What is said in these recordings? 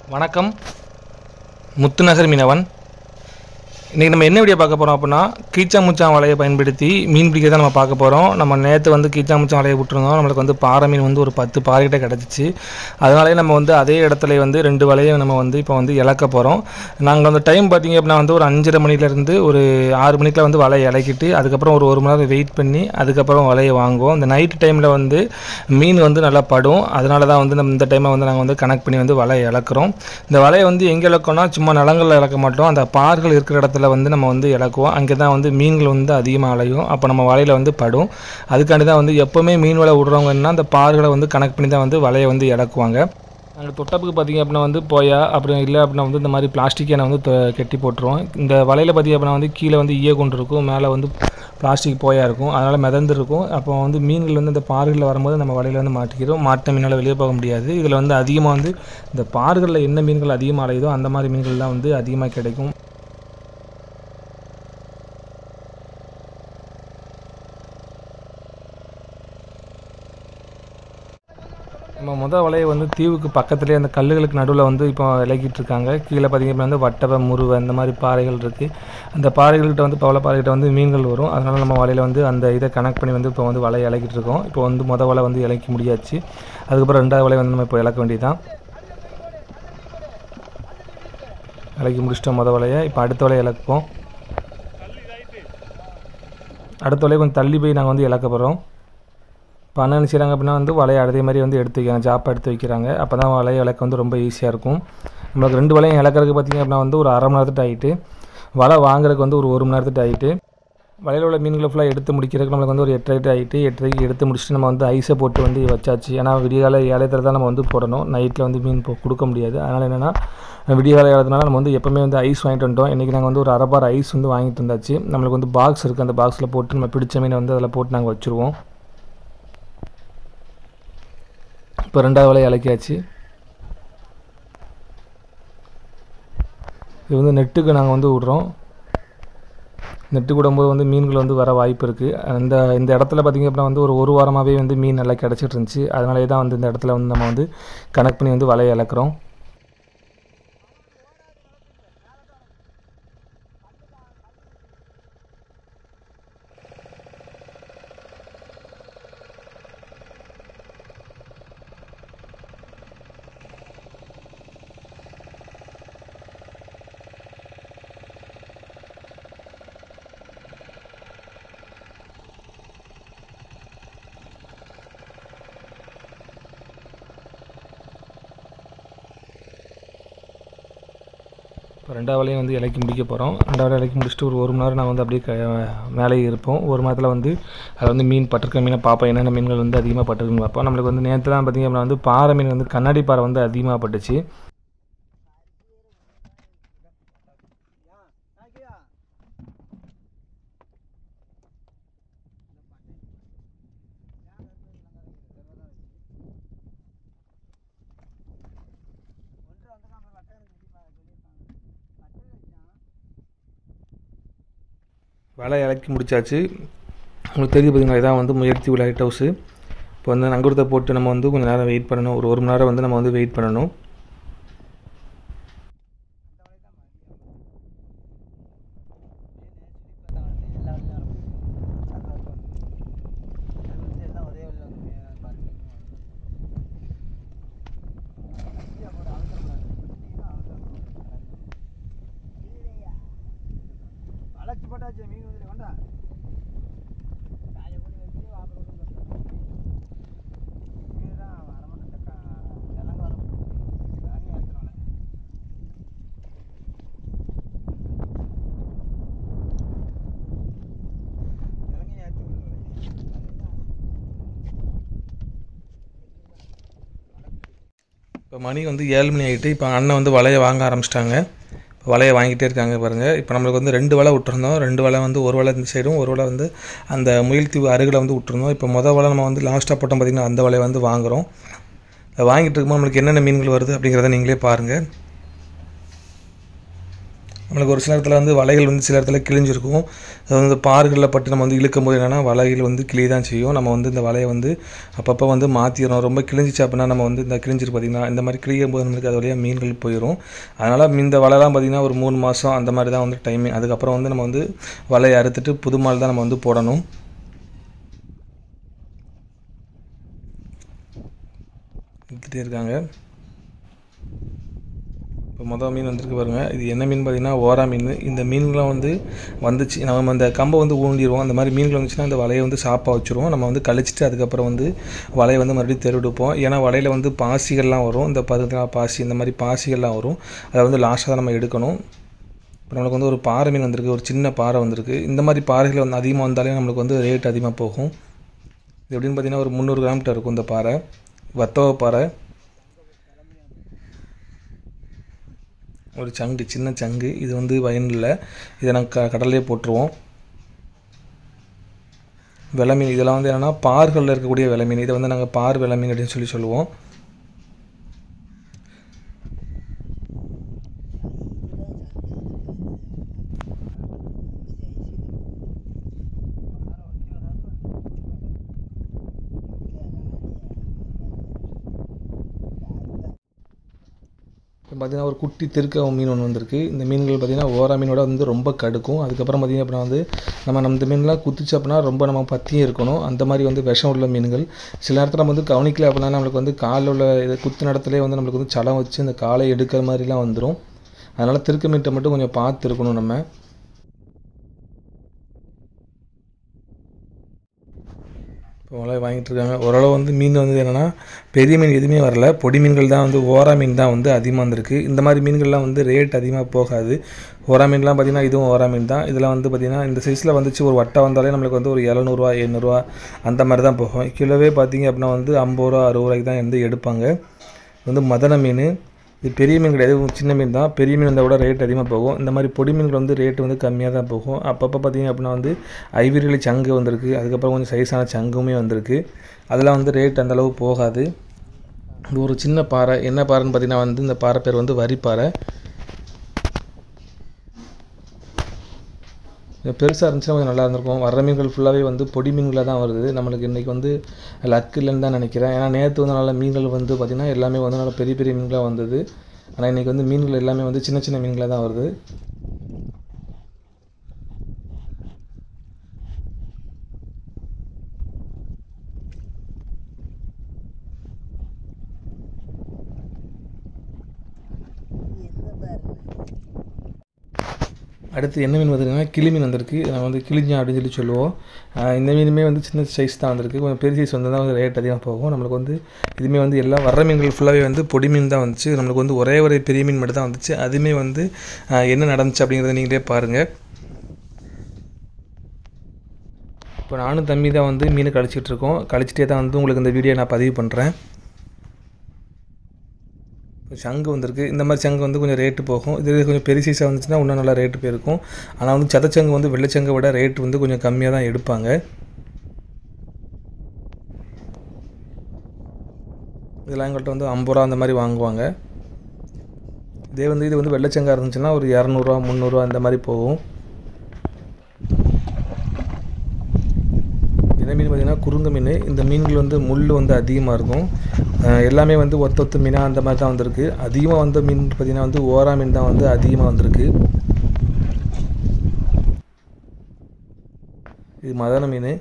வணக்கம் முத்துநகர் மீனவன் இன்றைக்கி நம்ம என்ன வீடியோ பார்க்க போகிறோம் அப்படின்னா கீச்சா முச்சான் வலையை பயன்படுத்தி மீன் பிடிக்க தான் நம்ம பார்க்க போகிறோம் நம்ம நேற்று வந்து கீச்சா முச்சான் வலையை விட்டுருந்தோம் நம்மளுக்கு வந்து பாறை மீன் வந்து ஒரு பத்து பாறைகிட்ட கிடச்சிச்சு அதனாலே நம்ம வந்து அதே இடத்துல வந்து ரெண்டு வலையை நம்ம வந்து இப்போ வந்து இழக்க போகிறோம் நாங்கள் வந்து டைம் பார்த்தீங்க அப்படின்னா வந்து ஒரு அஞ்சரை மணிலேருந்து ஒரு ஆறு மணிக்குள்ள வந்து வலையை இலக்கிட்டு அதுக்கப்புறம் ஒரு ஒரு மணி நேரம் வெயிட் பண்ணி அதுக்கப்புறம் வலையை வாங்குவோம் இந்த நைட் டைமில் வந்து மீன் வந்து நல்லா படும் அதனால தான் வந்து நம்ம இந்த டைமை வந்து நாங்கள் வந்து கனெக்ட் பண்ணி வந்து வலையை இழக்கிறோம் இந்த வலையை வந்து எங்கே இழக்கோம்னா சும்மா நிலங்களில் இழக்க மாட்டோம் அந்த பார்கள் இருக்கிற இடத்துல வந்து நம்ம வந்து இழக்குவோம் அங்கே தான் வந்து மீன்கள் வந்து அதிகமாக அலையும் அப்போ நம்ம வலையில் வந்து படும் அதுக்காண்டி தான் வந்து எப்போவுமே மீன் வலை விடுறவங்கன்னா அந்த பார்களை வந்து கனெக்ட் பண்ணி தான் வந்து வலையை வந்து இழக்குவாங்க நாங்கள் தொட்டப்புக்கு பார்த்தீங்க அப்படின்னா வந்து போயா அப்புறம் இல்லை அப்படின்னா வந்து இந்த மாதிரி பிளாஸ்டிக் எண்ணெய் வந்து தொ- கட்டி போட்டுருவோம் இந்த வலையில் பார்த்தீங்க அப்படின்னா வந்து கீழே வந்து ஈய கொண்டு இருக்கும் மேலே வந்து பிளாஸ்டிக் போயா இருக்கும் அதனால் மிதந்து இருக்கும் அப்போ வந்து மீன்கள் வந்து இந்த பாறுகளில் வரும்போது நம்ம வலையில் வந்து மாட்டிக்கிறோம் மாட்ட மீனால் வெளியே போக முடியாது இதில் வந்து அதிகமாக வந்து இந்த பாறுகளில் என்ன மீன்கள் அதிகமாக அலையுதோ அந்த மாதிரி மீன்கள் தான் வந்து அதிகமாக கிடைக்கும் நம்ம முத வலையை வந்து தீவுக்கு பக்கத்துலேயே அந்த கல்லுகளுக்கு நடுவில் வந்து இப்போ விலகிட்டு இருக்காங்க கீழே பார்த்தீங்க அப்படின்னா வந்து வட்டவை முருவை இந்த மாதிரி பாறைகள் இருக்குது அந்த பாறைகள்கிட்ட வந்து பவள பாறைகிட்ட வந்து மீன்கள் வரும் அதனால் நம்ம வலையில் வந்து அந்த இதை கனெக்ட் பண்ணி வந்து இப்போ வந்து வலையை இலக்கிட்டு இருக்கோம் இப்போ வந்து முத வலை வந்து இலக்க முடியாச்சு அதுக்கப்புறம் ரெண்டாவது வலை வந்து நம்ம இப்போ இழக்க வேண்டியதுதான் இலக்கி முடிச்சிட்டோம் முத வலையை இப்போ அடுத்த வலையை இழப்போம் அடுத்த வலையை கொஞ்சம் தள்ளி போய் நாங்கள் வந்து இழக்க போகிறோம் இப்போ அண்ணன் என்ன செய்கிறாங்க அப்படின்னா வந்து வலையை அதே மாதிரி வந்து எடுத்து வைக்கிறாங்க ஜாப்பை எடுத்து வைக்கிறாங்க அப்போ தான் வலையை இழக்க வந்து ரொம்ப ஈஸியாக இருக்கும் நம்மளுக்கு ரெண்டு வலையும் இழக்கிறதுக்கு பார்த்திங்க அப்படின்னா வந்து ஒரு அரை மணி நேரத்துட்டு ஆகிட்டு வலை வாங்குறதுக்கு வந்து ஒரு ஒரு மணி நேரத்துட்டு ஆகிட்டு வலையில் உள்ள மீன்களை ஃபுல்லாக எடுத்து முடிக்கிறதுக்கு நம்மளுக்கு வந்து ஒரு எட்டரை ஆகிட்டு எட்டரைக்கு எடுத்து முடிச்சுட்டு நம்ம வந்து ஐஸை போட்டு வந்து வச்சாச்சு ஏன்னா விடியகால ஏழத்தில் தான் நம்ம வந்து போடணும் நைட்டில் வந்து மீன் இப்போ கொடுக்க முடியாது அதனால் என்னென்னா விடியகால ஏழதுனால நம்ம வந்து எப்போவுமே வந்து ஐஸ் வாங்கிட்டு வந்துட்டோம் இன்றைக்கி நாங்கள் வந்து ஒரு அரை பார் ஐஸ் வந்து வாங்கிட்டு வந்தாச்சு நம்மளுக்கு வந்து பாக்ஸ் இருக்குது அந்த பாக்ஸில் போட்டு நம்ம பிடிச்ச மீனை வந்து அதில் போட்டு நாங்கள் வச்சுருவோம் இப்போ ரெண்டாவது வலையை இலக்கியாச்சு இது வந்து நெட்டுக்கு நாங்கள் வந்து விட்றோம் நெட்டு விடும்போது வந்து மீன்கள் வந்து வர வாய்ப்பு இருக்குது அந்த இந்த இடத்துல பார்த்திங்க அப்படின்னா வந்து ஒரு ஒரு வாரமாகவே வந்து மீன் நல்லா கிடச்சிட்டு இருந்துச்சு அதனாலே தான் வந்து இந்த இடத்துல வந்து நம்ம வந்து கனெக்ட் பண்ணி வந்து வலையை இழக்கிறோம் இப்போ ரெண்டாவது வலையும் வந்து இலக்கி முடிக்க போகிறோம் ரெண்டாவது இலக்கி முடிச்சுட்டு ஒரு ஒரு மணி நேரம் நான் வந்து அப்படியே க மேலேயே இருப்போம் ஒரு மணி நேரத்தில் வந்து அதில் வந்து மீன் பட்டிருக்க மீனை பார்ப்போம் என்னென்ன மீன்கள் வந்து அதிகமாக பட்டிருக்குன்னு பார்ப்போம் நம்மளுக்கு வந்து நேற்று தான் பார்த்திங்க அப்படின்னா வந்து பாறை மீன் வந்து கண்ணாடி பாறை வந்து அதிகமாக பட்டுச்சு வலை இலக்கி முடிச்சாச்சு உங்களுக்கு தெரியுது பார்த்தீங்களா இதான் வந்து முயற்சி லைட் ஹவுஸு இப்போ வந்து நங்குரத்தை போட்டு நம்ம வந்து கொஞ்சம் நேரம் வெயிட் பண்ணணும் ஒரு ஒரு மணி நேரம் வந்து நம்ம வந்து வெயிட் பண்ணணும் அழைச்சி போட்டாச்சு மீன் வந்து கொண்டா காய கூட வச்சு வாப்பர் மீன் தான் வரமாட்டேக்கா கிழங்கு வர தானே ஏற்றுறோம் கிழங்கு ஏற்றி இப்போ மணி வந்து ஏழு மணி ஆகிட்டு இப்போ அண்ணன் வந்து வலையை வாங்க ஆரம்பிச்சிட்டாங்க இப்போ வலையை வாங்கிட்டே இருக்காங்க பாருங்கள் இப்போ நம்மளுக்கு வந்து ரெண்டு வலை விட்டுருந்தோம் ரெண்டு வலை வந்து ஒரு வலை இந்த சைடும் ஒரு வலை வந்து அந்த முயல்தீவு அருகில் வந்து விட்டுருந்தோம் இப்போ மொதல் வலை நம்ம வந்து லாஸ்ட்டாக போட்டோம் பார்த்திங்கன்னா அந்த வலையை வந்து வாங்குகிறோம் அதை வாங்கிட்டு இருக்கும்போது நம்மளுக்கு என்னென்ன மீன்கள் வருது அப்படிங்கிறத நீங்களே பாருங்கள் நம்மளுக்கு ஒரு சில இடத்துல வந்து வலைகள் வந்து சில இடத்துல கிழிஞ்சிருக்கும் அது வந்து பாறுகளில் பட்டு நம்ம வந்து இழுக்கும் போது என்னென்னா வலைகள் வந்து கிளி தான் செய்யும் நம்ம வந்து இந்த வலையை வந்து அப்பப்போ வந்து மாற்றிடணும் ரொம்ப கிழிஞ்சிச்சு அப்படின்னா நம்ம வந்து இந்த கிழிஞ்சிரு பார்த்திங்கன்னா இந்த மாதிரி கிழியும் போது நம்மளுக்கு அது வழியாக மீன்கள் போயிடும் அதனால் இந்த வலைலாம் பார்த்திங்கன்னா ஒரு மூணு மாதம் அந்த மாதிரி தான் வந்து டைமிங் அதுக்கப்புறம் வந்து நம்ம வந்து வலையை அறுத்துட்டு புது மால் தான் நம்ம வந்து போடணும் விற்றுட்டே இருக்காங்க இப்போ மொதல் மீன் வந்திருக்கு பாருங்க இது என்ன மீன் பார்த்தீங்கன்னா ஓரா மீன் இந்த மீன்லாம் வந்து வந்துச்சு நம்ம அந்த கம்பை வந்து ஊண்டிடுவோம் அந்த மாதிரி மீன்கள் வந்துச்சுன்னா அந்த வலையை வந்து சாப்பாக வச்சுருவோம் நம்ம வந்து கழிச்சிட்டு அதுக்கப்புறம் வந்து வலையை வந்து மறுபடியும் தெருவிடுப்போம் ஏன்னா வலையில் வந்து பாசிகள்லாம் வரும் இந்த பருத்தா பாசி இந்த மாதிரி பாசிகள்லாம் வரும் அதை வந்து லாஸ்ட்டாக தான் நம்ம எடுக்கணும் இப்போ நம்மளுக்கு வந்து ஒரு பாறை மீன் வந்திருக்கு ஒரு சின்ன பாறை வந்திருக்கு இந்த மாதிரி பாறைகள் வந்து அதிகமாக வந்தாலே நம்மளுக்கு வந்து ரேட் அதிகமாக போகும் இது எப்படின்னு பார்த்தீங்கன்னா ஒரு முந்நூறு கிராம்கிட்ட இருக்கும் இந்த பாறை வத்தவ பாறை ஒரு சங்கு சின்ன சங்கு இது வந்து வயலில் இதை நாங்கள் க கடல்லே போட்டுருவோம் வெலை மீன் இதெல்லாம் வந்து என்னென்னா பார்களில் இருக்கக்கூடிய வெலை மீன் இதை வந்து நாங்கள் பார் வெலை மீன் அப்படின்னு சொல்லி சொல்லுவோம் இப்போ பார்த்தீங்கன்னா ஒரு குட்டி திருக்க மீன் ஒன்று வந்திருக்கு இந்த மீன்கள் பார்த்தீங்கன்னா ஓரா மீனோட வந்து ரொம்ப கடுக்கும் அதுக்கப்புறம் பார்த்தீங்க அப்படின்னா வந்து நம்ம நம்ம இந்த மீன்லாம் குத்துச்சு அப்படின்னா ரொம்ப நம்ம பத்தியும் இருக்கணும் அந்த மாதிரி வந்து விஷம் உள்ள மீன்கள் சில நேரத்தில் நம்ம வந்து கவனிக்கல அப்படின்னா நம்மளுக்கு வந்து காலில் உள்ள இது குத்து நடத்துலேயே வந்து நம்மளுக்கு வந்து சலம் வச்சு இந்த காலை எடுக்கிற மாதிரிலாம் வந்துடும் அதனால் திருக்க மீட்டை மட்டும் கொஞ்சம் பார்த்து இருக்கணும் நம்ம இப்போ வலை வாங்கிட்டு இருக்காங்க ஓரளவு வந்து மீன் வந்து என்னென்னா பெரிய மீன் எதுவுமே வரல பொடி மீன்கள் தான் வந்து ஓரா மீன் தான் வந்து அதிகமாக வந்திருக்கு இந்த மாதிரி மீன்கள்லாம் வந்து ரேட் அதிகமாக போகாது ஓரா மீன்லாம் பார்த்திங்கன்னா இதுவும் ஓரா மீன் தான் இதெல்லாம் வந்து பார்த்திங்கன்னா இந்த சைஸில் வந்துச்சு ஒரு வட்டை வந்தாலே நம்மளுக்கு வந்து ஒரு எழுநூறுவா எண்ணூறுவா அந்த மாதிரி தான் போகும் கிலோவே பார்த்திங்க அப்படின்னா வந்து ஐம்பது ரூபா அறுபது ரூபாய்க்கு தான் வந்து எடுப்பாங்க இது வந்து மதன மீன் இது பெரிய மீன் கிடையாது இது சின்ன மீன் தான் பெரிய மீன் வந்தால் கூட ரேட் அதிகமாக போகும் இந்த மாதிரி பொடி மீன்கள் வந்து ரேட் வந்து கம்மியாக தான் போகும் அப்பப்போ பார்த்தீங்க அப்படின்னா வந்து ஐவிரியில் சங்கு வந்திருக்கு அதுக்கப்புறம் கொஞ்சம் சைஸான சங்குமே வந்திருக்கு அதெல்லாம் வந்து ரேட் அந்தளவு போகாது இது ஒரு சின்ன பாறை என்ன பாறைன்னு பார்த்தீங்கன்னா வந்து இந்த பாறை பேர் வந்து வரிப்பாறை பெருசாக இருந்துச்சுன்னா கொஞ்சம் நல்லா இருந்திருக்கும் வர மீன்கள் ஃபுல்லாகவே வந்து பொடி மீன்களாக தான் வருது நம்மளுக்கு இன்றைக்கி வந்து லக் இல்லைன்னு தான் நினைக்கிறேன் ஏன்னா நேற்று வந்து நல்ல மீன்கள் வந்து பார்த்திங்கன்னா எல்லாமே வந்து நல்ல பெரிய பெரிய மீன்களாக வந்தது ஆனால் இன்றைக்கி வந்து மீன்கள் எல்லாமே வந்து சின்ன சின்ன மீன்களாக தான் வருது அடுத்து என்ன மீன் வந்திருக்குன்னா கிளி மீன் வந்திருக்கு நம்ம வந்து கிளிஞ்சா அப்படின்னு சொல்லி சொல்லுவோம் ஆஹ் இந்த மீனுமே வந்து சின்ன சைஸ் தான் வந்திருக்கு கொஞ்சம் பெரிய சைஸ் வந்து தான் வந்து ரேட் அதிகமாக போகும் நம்மளுக்கு வந்து இதுவுமே வந்து எல்லா வர்ற மீன்கள் ஃபுல்லாகவே வந்து பொடி மீன் தான் வந்துச்சு நம்மளுக்கு வந்து ஒரே ஒரு பெரிய மீன் மட்டும் தான் வந்துச்சு அதுவுமே வந்து ஆஹ் என்ன நடந்துச்சு அப்படிங்கிறத நீங்களே பாருங்கள் இப்போ நானும் தம்பி தான் வந்து மீனை கழிச்சிட்டு இருக்கோம் கழிச்சிட்டே தான் வந்து உங்களுக்கு இந்த வீடியோ நான் பதிவு பண்ணுறேன் சங்கு வந்திருக்கு இந்த மாதிரி சங்கு வந்து கொஞ்சம் ரேட்டு போகும் இது கொஞ்சம் பெரிய சைஸாக வந்துச்சுன்னா இன்னும் நல்லா ரேட்டு போயிருக்கும் ஆனால் வந்து சதச்சங்கு வந்து வெள்ளைச்சங்கை விட ரேட் வந்து கொஞ்சம் கம்மியாக தான் எடுப்பாங்க இதெல்லாம் எங்கள்கிட்ட வந்து ஐம்பது ரூபா அந்த மாதிரி வாங்குவாங்க இதே வந்து இது வந்து வெள்ளைச்சங்கா இருந்துச்சுன்னா ஒரு இரநூறுவா முந்நூறுரூவா இந்த மாதிரி போகும் இந்த மீன் பார்த்திங்கன்னா குறுங்க மீன் இந்த மீன்கள் வந்து முள் வந்து அதிகமாக இருக்கும் அஹ் எல்லாமே வந்து ஒத்த ஒத்த மீனாக அந்த மாதிரி தான் வந்திருக்கு அதிகமாக வந்த மீன் பார்த்திங்கன்னா வந்து ஓரா மீன் தான் வந்து அதிகமாக வந்திருக்கு இது மதன மீன்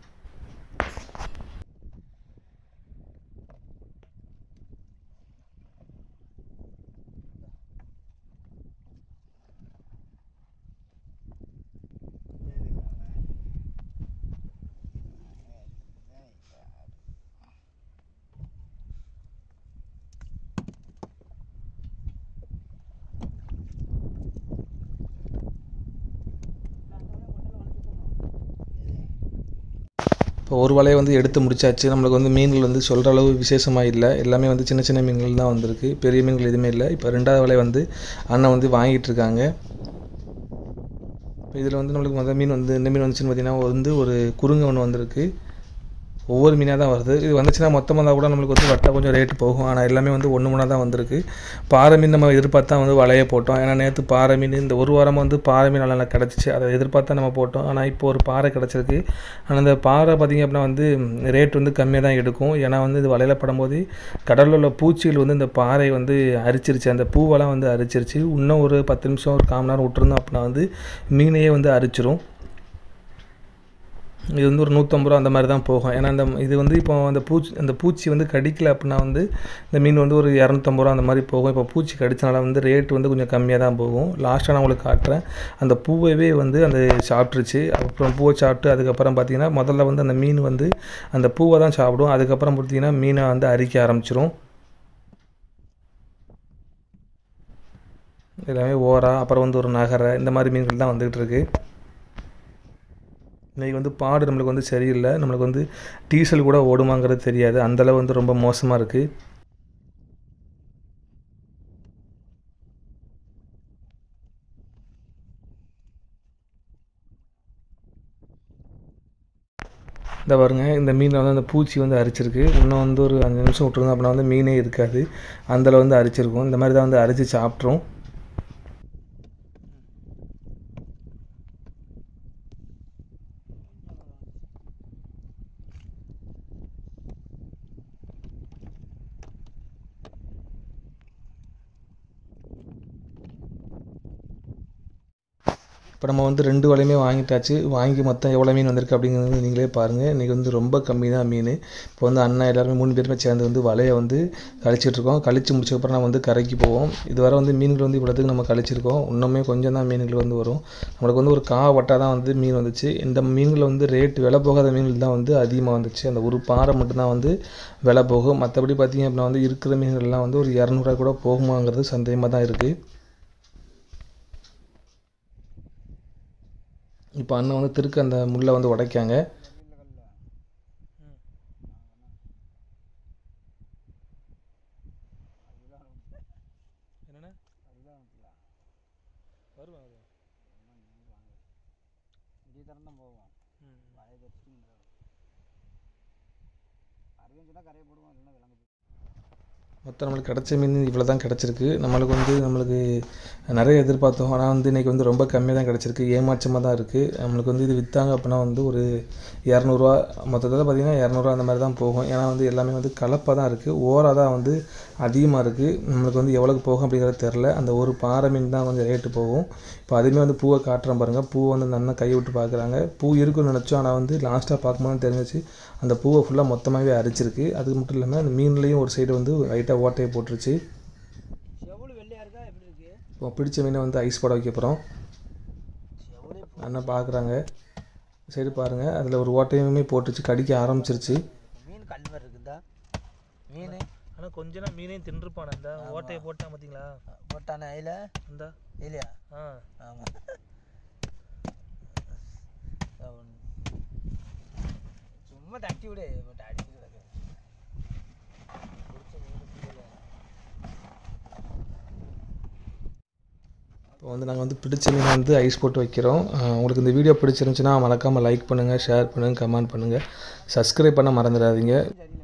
இப்போ ஒரு வலையை வந்து எடுத்து முடிச்சாச்சு நம்மளுக்கு வந்து மீன்கள் வந்து சொல்கிற அளவு விசேஷமாக இல்லை எல்லாமே வந்து சின்ன சின்ன மீன்கள் தான் வந்திருக்கு பெரிய மீன்கள் எதுவுமே இல்லை இப்போ ரெண்டாவது வலை வந்து அண்ணன் வந்து வாங்கிட்டு இருக்காங்க இப்போ இதில் வந்து நம்மளுக்கு மொதல் மீன் வந்து இந்த மீன் வந்துச்சுன்னு பார்த்தீங்கன்னா வந்து ஒரு குறுங்க ஒன்று வந்திருக்கு ஒவ்வொரு மீனாக தான் வருது இது வந்துச்சுன்னா மொத்தமாக இருந்தால் கூட நம்மளுக்கு வந்து வட்டா கொஞ்சம் ரேட்டு போகும் ஆனால் எல்லாமே வந்து ஒன்று மூணாக தான் வந்திருக்கு பாறை மீன் நம்ம எதிர்பார்த்தா வந்து வலைய போட்டோம் ஏன்னா நேற்று பாறை மீன் இந்த ஒரு வாரம் வந்து பாறை மீன் நல்லா கிடச்சிச்சு அதை எதிர்பார்த்தா நம்ம போட்டோம் ஆனால் இப்போ ஒரு பாறை கிடச்சிருக்கு ஆனால் அந்த பாறை பார்த்திங்க அப்படின்னா வந்து ரேட் வந்து கம்மியாக தான் எடுக்கும் ஏன்னா வந்து இது வலையில் படும்போது கடலில் உள்ள பூச்சிகள் வந்து இந்த பாறை வந்து அரிச்சிருச்சு அந்த பூவெல்லாம் வந்து அரிச்சிருச்சு இன்னும் ஒரு பத்து நிமிஷம் ஒரு காம நேரம் விட்டுருந்தோம் அப்படின்னா வந்து மீனையே வந்து அரிச்சிரும் இது வந்து ஒரு நூற்றம்பது ரூபா அந்த மாதிரி தான் போகும் ஏன்னா அந்த இது வந்து இப்போ அந்த பூச்சி அந்த பூச்சி வந்து கடிக்கல அப்படின்னா வந்து இந்த மீன் வந்து ஒரு இரநூத்தம்பது ரூபா அந்த மாதிரி போகும் இப்போ பூச்சி கடிச்சனால வந்து ரேட் வந்து கொஞ்சம் கம்மியாக தான் போகும் லாஸ்ட்டாக நான் உங்களுக்கு காட்டுறேன் அந்த பூவைவே வந்து அந்த சாப்பிட்ருச்சு அப்புறம் பூவை சாப்பிட்டு அதுக்கப்புறம் பார்த்தீங்கன்னா முதல்ல வந்து அந்த மீன் வந்து அந்த பூவை தான் சாப்பிடும் அதுக்கப்புறம் பார்த்தீங்கன்னா மீனை வந்து அரிக்க ஆரம்பிச்சிரும் எல்லாமே ஓரா அப்புறம் வந்து ஒரு நகரை இந்த மாதிரி மீன்கள் தான் வந்துகிட்டு இருக்கு இன்றைக்கி வந்து பாடு நம்மளுக்கு வந்து சரியில்லை நம்மளுக்கு வந்து டீசல் கூட ஓடுமாங்கிறது தெரியாது அந்தளவு வந்து ரொம்ப மோசமாக இருக்குது இந்த பாருங்க இந்த மீனில் வந்து அந்த பூச்சி வந்து அரிச்சிருக்கு இன்னும் வந்து ஒரு அஞ்சு நிமிஷம் விட்டுருங்க அப்படின்னா வந்து மீனே இருக்காது அந்தளவு வந்து அரிச்சிருக்கும் இந்த மாதிரி தான் வந்து அரிச்சு சாப்பிட்ரும் இப்போ நம்ம வந்து ரெண்டு வலையுமே வாங்கிட்டாச்சு வாங்கி மொத்தம் எவ்வளோ மீன் வந்திருக்கு அப்படிங்கிறது நீங்களே பாருங்கள் இன்றைக்கி வந்து ரொம்ப கம்மி தான் மீன் இப்போ வந்து அண்ணா எல்லாருமே மூணு பேருமே சேர்ந்து வந்து வலையை வந்து கழிச்சிட்ருக்கோம் கழிச்சு முடிச்சக்கப்புறம் நம்ம வந்து கரைக்கு போவோம் இதுவரை வந்து மீன்கள் வந்து இவ்வளோத்துக்கு நம்ம கழிச்சிருக்கோம் இன்னுமே கொஞ்சம் தான் மீன்கள் வந்து வரும் நம்மளுக்கு வந்து ஒரு கா வட்டா தான் வந்து மீன் வந்துச்சு இந்த மீன்கள் வந்து ரேட் விலை போகாத மீன்கள் தான் வந்து அதிகமாக வந்துச்சு அந்த ஒரு பாறை மட்டும்தான் வந்து விலை போகும் மற்றபடி பார்த்திங்க அப்படின்னா வந்து இருக்கிற மீன்கள்லாம் வந்து ஒரு இரநூறுவா கூட போகுமாங்கிறது சந்தேகமாக தான் இருக்குது இப்போ அண்ணன் வந்து திருக்க அந்த முள்ளை வந்து உடைக்காங்க தான் போவோம் வலையை தச்சுட்டு கரையும் சொன்னால் கரையை போடுவோம் இல்லைன்னா விலங்கு மொத்தம் நம்மளுக்கு கிடச்ச மீன் இவ்வளோ தான் கிடச்சிருக்கு நம்மளுக்கு வந்து நம்மளுக்கு நிறைய எதிர்பார்த்தோம் ஆனால் வந்து இன்றைக்கி வந்து ரொம்ப கம்மியாக தான் கிடச்சிருக்கு ஏமாற்றமாக தான் இருக்குது நம்மளுக்கு வந்து இது விற்றாங்க அப்படின்னா வந்து ஒரு இரநூறுவா மொத்தத்தில் பார்த்திங்கன்னா இரநூறுவா அந்த மாதிரி தான் போகும் ஏன்னா வந்து எல்லாமே வந்து கலப்பாக தான் இருக்குது ஓராக தான் வந்து அதிகமாக இருக்குது நம்மளுக்கு வந்து எவ்வளோக்கு போகும் அப்படிங்கிறது தெரில அந்த ஒரு பாறை மீன் தான் கொஞ்சம் ரேட்டு போகும் இப்போ அதுவுமே வந்து பூவை காட்டுறேன் பாருங்கள் பூவை வந்து நல்லா கை விட்டு பார்க்குறாங்க பூ இருக்குன்னு நினச்சோம் ஆனால் வந்து லாஸ்ட்டாக பார்க்கும்போது தெரிஞ்சிச்சு அந்த பூவை ஃபுல்லாக மொத்தமாகவே அரிச்சிருக்கு அது மட்டும் இல்லாமல் அந்த மீன்லேயும் ஒரு சைடு வந்து லைட்டாக ஓட்டையை போட்டுருச்சு செவ்வளவு வெள்ளையா இருக்கா எப்படி இருக்கு இப்போ பிடிச்ச மீனை வந்து ஐஸ் போட வைக்க போகிறோம் செவ்வளே அண்ணன் பார்க்குறாங்க சைடு பாருங்கள் அதில் ஒரு ஓட்டையுமே போட்டுச்சு கடிக்க ஆரம்பிச்சிருச்சு மீன் கல்வர் இருக்குதா மீன் ஆனால் கொஞ்ச நாள் மீனையும் தின்றுப்பான இந்த ஓட்டையை போட்டான் பார்த்தீங்களா போட்டானே அதில் இந்த இல்லையா ஆ ஆமாம் சும்மா தட்டி விடு பட் அடிச்சு கிடக்கு பிடிச்ச மீன் பிடிக்கல. இப்போ வந்து நாங்கள் வந்து பிடிச்ச மீனை வந்து ஐஸ் போட்டு வைக்கிறோம் அஹ் உங்களுக்கு இந்த வீடியோ பிடிச்சிருந்துச்சுன்னா மறக்காமல் லைக் பண்ணுங்கள் ஷேர் பண்ணுங்கள் கமெண்ட் பண்ணுங்கள் சப்ஸ்கிரைப் பண்ண மறந்துடாதீங்க சரியில்லை